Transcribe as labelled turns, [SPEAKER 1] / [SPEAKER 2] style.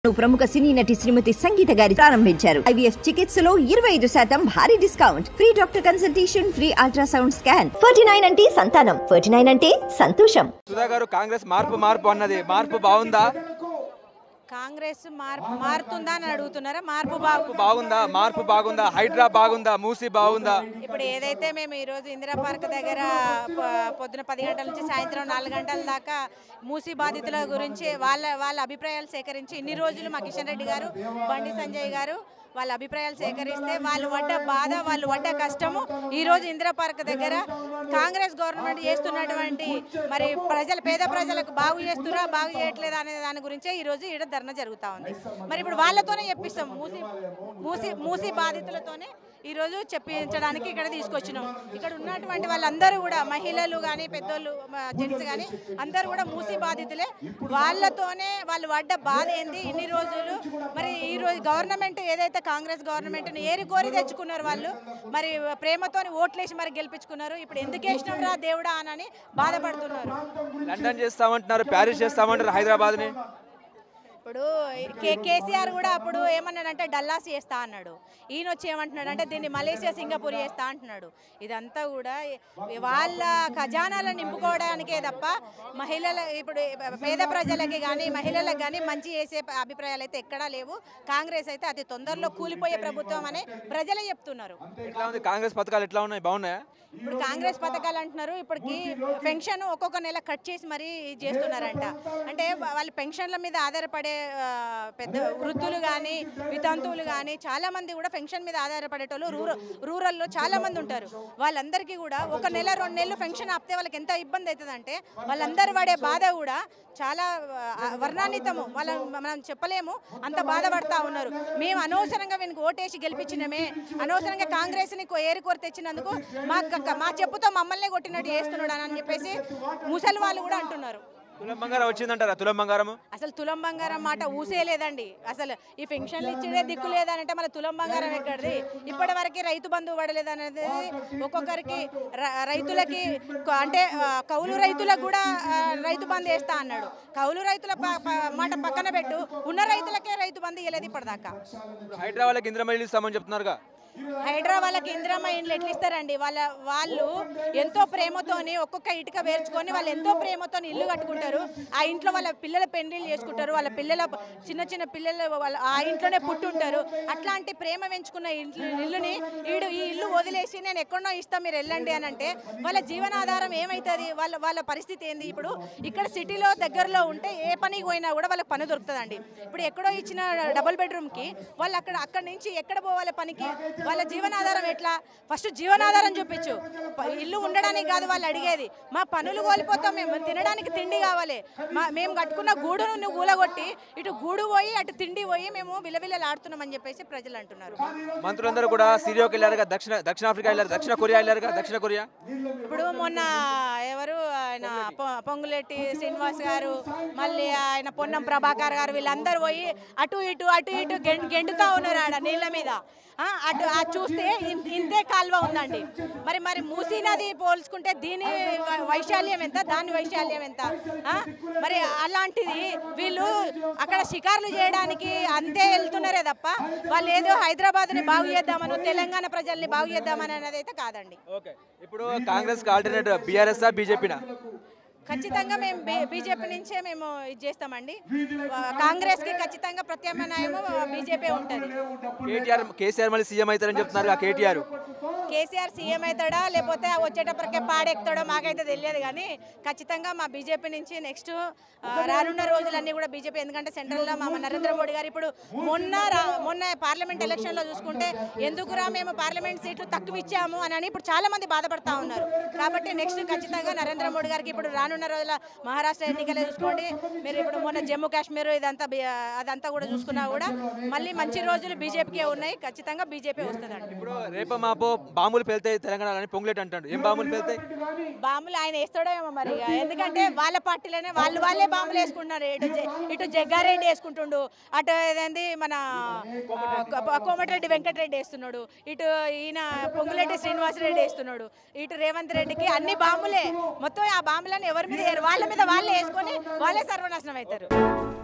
[SPEAKER 1] ప్రముఖ సినీ నటి శ్రీమతి సంగీత గారి ప్రారంభించారు ఐవీఎఫ్ చికిత్సలో ఇరవై ఐదు శాతం భారీ discount free doctor consultation free ultrasound scan forty nine అంటే సంతానం ఫోర్టీ నైన్ అంటే సంతోషం
[SPEAKER 2] సుధా గారు కాంగ్రెస్ మార్పు మార్పు అన్నది మార్పు బాగుందా
[SPEAKER 3] కాంగ్రెస్ మార్పు మారుతుందా అని అడుగుతున్నారా మార్పు బాగు
[SPEAKER 2] మార్పు బాగుందా మార్పు బాగుందా హైడ్రా బాగుందా మూసీ బాగుందా
[SPEAKER 3] ఇప్పుడు ఏదైతే మేము ఈరోజు ఇందిరా పార్క్ దగ్గర ప- పొద్దున పది గంటల నుంచి సాయంత్రం నాలుగు గంటల దాకా మూసి బాధితుల గురించి వాళ్ళ వాళ్ళ అభిప్రాయాలు సేకరించి ఇన్ని రోజులు మా కిషన్ రెడ్డి గారు బండి సంజయ్ గారు వాళ్ళ అభిప్రాయాలు సేకరిస్తే వాళ్ళు పడ్డ బాధ వాళ్ళు పడ్డ కష్టము ఈ రోజు ఇందిరా పార్క్ దగ్గర కాంగ్రెస్ గవర్నమెంట్ చేస్తున్నటువంటి మరి ప్రజల పేద ప్రజలకు బాగు చేస్తురా బాగు చేయట్లేదా అనే దాని గురించే ఈ రోజు ఈడ ధర్నా జరుగుతూ ఉంది మరి ఇప్పుడు వాళ్ళతోనే చెప్పిస్తాం మూసి మూసి మూసి బాధితులతోనే ఈ రోజు చెప్పించడానికి ఇక్కడ తీసుకొచ్చినాం ఇక్కడ ఉన్నటువంటి వాళ్ళందరూ కూడా మహిళలు కానీ పెద్దోళ్ళు జెంట్స్ కానీ అందరూ కూడా మూసి బాధితులే వాళ్ళతోనే వాళ్ళు పడ్డ బాధ ఏంది ఇన్ని రోజులు మరి ఈ రోజు గవర్నమెంట్ ఏదైతే కాంగ్రెస్ గవర్నమెంట్ని ఏరి కోరి తెచ్చుకున్నారు వాళ్ళు మరి ప్రేమతోని ఓట్లేసి మరి గెలిపించుకున్నారు ఇప్పుడు ఎందుకు వేసినాం రా దేవుడా అని బాధపడుతున్నారు
[SPEAKER 2] లండన్ చేస్తామంటున్నారు ప్యారిస్ చేస్తామంటారు హైదరాబాద్ని
[SPEAKER 3] ఇప్పుడు కే కేసీఆర్ కూడా అప్పుడు ఏమన్నాడంటే డల్లాస్ చేస్తా అన్నాడు ఈయన వచ్చి ఏమంటున్నాడు అంటే దీన్ని మలేషియా సింగపూర్ చేస్తా అంటున్నాడు ఇదంతా కూడా వాళ్ళ ఖజానాలను నింపుకోవడానికే తప్ప మహిళల ఇప్పుడు పేద ప్రజలకి కానీ మహిళలకు కానీ మంచి చేసే అభిప్రాయాలు అయితే ఎక్కడా లేవు కాంగ్రెస్ అయితే అతి తొందరలో కూలిపోయే ప్రభుత్వం అని ప్రజలే చెప్తున్నారు
[SPEAKER 2] ఎట్లా ఉంది కాంగ్రెస్ పథకాలు ఎట్లా ఉన్నాయి బాగున్నాయా
[SPEAKER 3] ఇప్పుడు కాంగ్రెస్ పథకాలు అంటున్నారు ఇప్పటికి పెన్షన్ ఒక్కొక్క నెల కట్ చేసి మరీ చేస్తున్నారంట అంటే వా- వాళ్ళ పెన్షన్ల మీద ఆధారపడే ఆ, పెద్ద వృద్ధులు కానీ వితంతువులు కానీ చాలా మంది కూడా పెన్షన్ మీద ఆధారపడేటోళ్ళు రూరల్ రూరల్లో చాలా మంది ఉంటారు వాళ్ళందరికీ కూడా ఒక నెల రెండు నెలలు పెన్షన్ ఆపితే వాళ్ళకి ఎంత ఇబ్బంది అవుతుందంటే వాళ్ళందరూ పడే బాధ కూడా చాలా ఆ, వర్ణాన్వితము వాళ్ళ మనం చెప్పలేము అంత బాధపడతా ఉన్నారు మేము అనవసరంగా వీనికి ఓటేసి గెలిపించినమే అనవసరంగా కాంగ్రెస్ని కో- ఏరి కోరి తెచ్చినందుకు మా క- మా చెప్పుతో మమ్మల్ని కొట్టినట్టు చేస్తున్నాడు అని చెప్పేసి ముసలి వాళ్ళు కూడా అంటున్నారు
[SPEAKER 2] తులం బంగారం వచ్చిందంటారా తులం బంగారము
[SPEAKER 3] అసలు తులం బంగారం మాట ఊసే లేదండి అసలు ఈ పెన్షన్లు ఇచ్చిడే దిక్కు లేదనంటే మళ్ళీ తులం బంగారం ఎక్కడిది ఇప్పటి వరకు రైతు బంధువు పడలేదు అనేది ఒక్కొక్కరికి ర- రైతులకి కొ- అంటే ఆ, కౌలు రైతులకు కూడా ఆ, రైతు బంధు వేస్తా అన్నాడు కౌలు రైతుల ప- ప- మాట పక్కన పెట్టు ఉన్న రైతులకే రైతు బంధు ఇవ్వలేదు ఇప్పటిదాకా
[SPEAKER 2] ఇప్పుడు హైదరాబాద్కి ఇంద్రమల్లి ఇస్తామని చెప్తున్నారుగా
[SPEAKER 3] హైడ్రా వాళ్ళకి ఇందిరమ్మ ఇండ్లు ఎట్లా ఇస్తారండి వాళ్ళ వాళ్ళు ఎంతో ప్రేమతోని ఒక్కొక్క ఇటుక వేర్చుకొని వాళ్ళు ఎంతో ప్రేమతోని ఇల్లు కట్టుకుంటారు ఆ ఇంట్లో వాళ్ళ పిల్లల పెళ్లిళ్ళు చేసుకుంటారు వాళ్ళ పిల్లల చిన్న చిన్న పిల్లలు వాళ్ళ ఆ ఇంట్లోనే పుట్టుంటారు అట్లాంటి ప్రేమ పెంచుకున్న ఇంట్లో ఇల్లుని ఈడు ఈ ఇల్లు వదిలేసి నేను ఎక్కడో ఇస్తా మీరు వెళ్ళండి అని అంటే వాళ్ళ జీవనాధారం ఏమవుతుంది వాళ్ళ వాళ్ళ పరిస్థితి ఏంది ఇప్పుడు ఇక్కడ సిటీలో దగ్గరలో ఉంటే ఏ పనికి పోయినా కూడా వాళ్ళకి పని దొరుకుతుందండి ఇప్పుడు ఎక్కడో ఇచ్చిన డబుల్ బెడ్రూమ్కి వాళ్ళు అక్కడ అక్కడ నుంచి ఎక్కడ పోవాలి పనికి వాళ్ళ జీవనాధారం ఎట్లా ఫస్ట్ జీవనాధారం చూపించు ప- ఇల్లు ఉండడానికి కాదు వాళ్ళు అడిగేది మా పనులు కోల్పోతాం మేము తినడానికి తిండి కావాలి మా మేము కట్టుకున్న గూడును నువ్వు కూలగొట్టి ఇటు గూడు పోయి అటు తిండి పోయి మేము విలవిలలాడుతున్నామని చెప్పేసి ప్రజలు అంటున్నారు
[SPEAKER 2] మంత్రులందరూ కూడా సిరియాకి వెళ్ళారుగా దక్షిణ దక్షిణాఫ్రికా వెళ్ళారు దక్షిణ కొరియా వెళ్ళారుగా దక్షిణ కొరియా
[SPEAKER 3] ఇప్పుడు మొన్న ఎవరు ఆయన పొ- పొంగులెట్టి శ్రీనివాస్ గారు మళ్ళీ ఆయన పొన్నం ప్రభాకర్ గారు వీళ్ళందరూ పోయి అటు ఇటు అటు ఇటు గెం- గెంటుతా ఉన్నారు ఆడ నీళ్ళ మీద ఆ, అటు ఆ చూస్తే ఇన్- ఇంతే కాల్వ ఉందండి మరి మరి మూసీ నది పోల్చుకుంటే దీని వై- వైశాల్యం ఎంత దాని వైశాల్యం ఎంత ఆ? మరి అలాంటిది వీళ్ళు అక్కడ షికార్లు చేయడానికి అంతే వెళ్తున్నారే తప్ప వాళ్ళు ఏదో హైదరాబాద్ని బాగు చేద్దామని తెలంగాణ ప్రజల్ని బాగు చేద్దామని అనేది అయితే కాదండి
[SPEAKER 2] ఓకే ఇప్పుడు కాంగ్రెస్కి ఆల్టర్నేట్ బీఆర్ఎస్ బీజేపీనా
[SPEAKER 3] ఖచ్చితంగా మేము బీజేపీ నుంచే మేము ఇది చేస్తామండి ఆ, కాంగ్రెస్కి ఖచ్చితంగా ప్రత్యామ్నాయము బీజేపీ ఉంటుంది
[SPEAKER 2] కేటీఆర్ కేసీఆర్ మళ్ళీ సీఎం అవుతారని చెప్తున్నారు ఆ కేటీఆర్
[SPEAKER 3] కేసీఆర్ సీఎం అవుతాడా లేకపోతే వచ్చేటప్పటికే పాడెక్కుతాడో మాకైతే తెలియదు కానీ ఖచ్చితంగా మా బీజేపీ నుంచి నెక్స్ట్ రానున్న రోజులన్నీ కూడా బీజేపీ ఎందుకంటే సెంట్రల్లో మా నరేంద్ర మోడీ గారు ఇప్పుడు మొన్న రా- మొన్న పార్లమెంట్ ఎలక్షన్లో చూసుకుంటే ఎందుకురా మేము పార్లమెంట్ సీట్లు తక్కువ ఇచ్చాము అని అని ఇప్పుడు చాలా మంది బాధపడతా ఉన్నారు కాబట్టి నెక్స్ట్ ఖచ్చితంగా నరేంద్ర మోడీ గారికి ఇప్పుడు రానున్న రోజుల మహారాష్ట్ర ఎన్నికలే చూసుకోండి మీరు ఇప్పుడు మొన్న జమ్మూ కాశ్మీర్ ఇదంతా బి- అదంతా కూడా చూసుకున్నా కూడా మళ్ళీ మంచి రోజులు బీజేపీకే ఉన్నాయి ఖచ్చితంగా బీజేపీ వస్తుందండి
[SPEAKER 2] ఇప్పుడు రేపో మాపో బాంబులు పెళ్తాయి తెలంగాణలో పొంగులేట్ అంటాడు ఏం బాంబులు పెళ్తాయి
[SPEAKER 3] బాంబులు ఆయన వేస్తాడో ఏమో మరి ఇక. ఎందుకంటే వాళ్ళ పార్టీలోనే వాళ్ళు వాళ్ళే బాంబులు వేసుకుంటున్నారు ఇటు జె- ఇటు జగ్గారెడ్డి వేసుకుంటుండు అటు ఏదండి మన ఆ, కో- కోమటిరెడ్డి వెంకటరెడ్డి వేస్తున్నాడు ఇటు ఈయన పొంగులెడ్డి శ్రీనివాసరెడ్డి వేస్తున్నాడు ఇటు రేవంత్ రెడ్డికి అన్ని బాంబులే మొత్తం ఆ బాంబులను ఎవరి మీద వేయరు. వాళ్ళ మీద వాళ్ళే వేసుకొని వాళ్ళే సర్వనాశనం అవుతారు